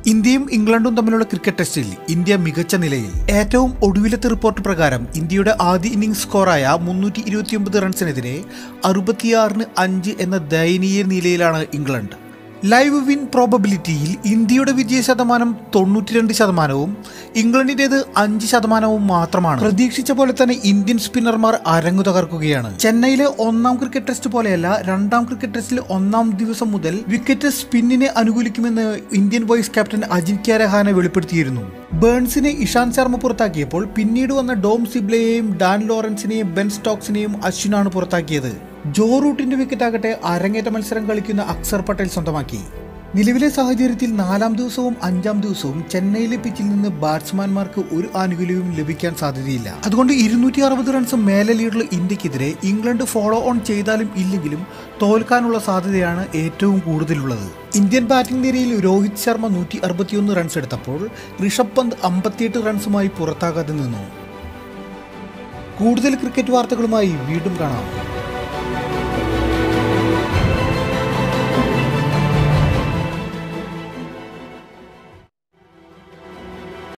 ഇന്ത്യയും ഇംഗ്ലണ്ടും തമ്മിലുള്ള ക്രിക്കറ്റ് ടെസ്റ്റിൽ ഇന്ത്യ മികച്ച നിലയിൽ ഏറ്റവും ഒടുവിലത്തെ റിപ്പോർട്ട് പ്രകാരം ഇന്ത്യയുടെ ആദ്യ ഇന്നിംഗ്സ് സ്കോറായ മുന്നൂറ്റി ഇരുപത്തിയൊമ്പത് റൺസിനെതിരെ അറുപത്തിയാറിന് അഞ്ച് എന്ന ദയനീയ നിലയിലാണ് ഇംഗ്ലണ്ട് ലൈവ് വിൻ പ്രോബബിലിറ്റിയിൽ ഇന്ത്യയുടെ വിജയ ശതമാനം തൊണ്ണൂറ്റിരണ്ട് ശതമാനവും ഇംഗ്ലണ്ടിന്റേത് അഞ്ച് ശതമാനവും മാത്രമാണ് പ്രതീക്ഷിച്ച പോലെ തന്നെ ഇന്ത്യൻ സ്പിന്നർമാർ അരങ്ങു തകർക്കുകയാണ് ചെന്നൈയിലെ ഒന്നാം ക്രിക്കറ്റ് ടെസ്റ്റ് പോലെയല്ല രണ്ടാം ക്രിക്കറ്റ് ടെസ്റ്റിൽ ഒന്നാം ദിവസം മുതൽ വിക്കറ്റ് സ്പിന്നിനെ അനുകൂലിക്കുമെന്ന് Indian vice captain Ajinkya Rahane വെളിപ്പെടുത്തിയിരുന്നു ബേൺസിനെ ഇഷാന്ത് ശർമ്മ പുറത്താക്കിയപ്പോൾ പിന്നീട് വന്ന ഡോം സിബ്ലയെയും ഡാൻ ലോറൻസിനെയും ബെൻ സ്റ്റോക്സിനെയും അശ്വിനാണ് പുറത്താക്കിയത് ജോ റൂട്ടിന്റെ വിക്കറ്റ് ആകട്ടെ അരങ്ങേറ്റ മത്സരം കളിക്കുന്ന അക്സർ പട്ടേൽ സ്വന്തമാക്കി നിലവിലെ സാഹചര്യത്തിൽ നാലാം ദിവസവും അഞ്ചാം ദിവസവും ചെന്നൈയിലെ പിച്ചിൽ നിന്ന് ബാറ്റ്സ്മാൻമാർക്ക് ഒരു ആനുകൂല്യവും ലഭിക്കാൻ സാധ്യതയില്ല അതുകൊണ്ട് ഇരുന്നൂറ്റി അറുപത് റൺസ് മേലെ ലീഡുള്ള ഇന്ത്യക്കെതിരെ ഇംഗ്ലണ്ട് ഫോളോ ഓൺ ചെയ്താലും ഇല്ലെങ്കിലും തോൽക്കാനുള്ള സാധ്യതയാണ് ഏറ്റവും കൂടുതലുള്ളത് ഇന്ത്യൻ ബാറ്റിംഗ് നിരയിൽ രോഹിത് ശർമ്മ നൂറ്റി അറുപത്തിയൊന്ന് റൺസ് എടുത്തപ്പോൾ ഋഷഭ് പന്ത് അമ്പത്തിയെട്ട് റൺസുമായി പുറത്താകാതെ നിന്നു കൂടുതൽ ക്രിക്കറ്റ് വാർത്തകളുമായി വീണ്ടും കാണാം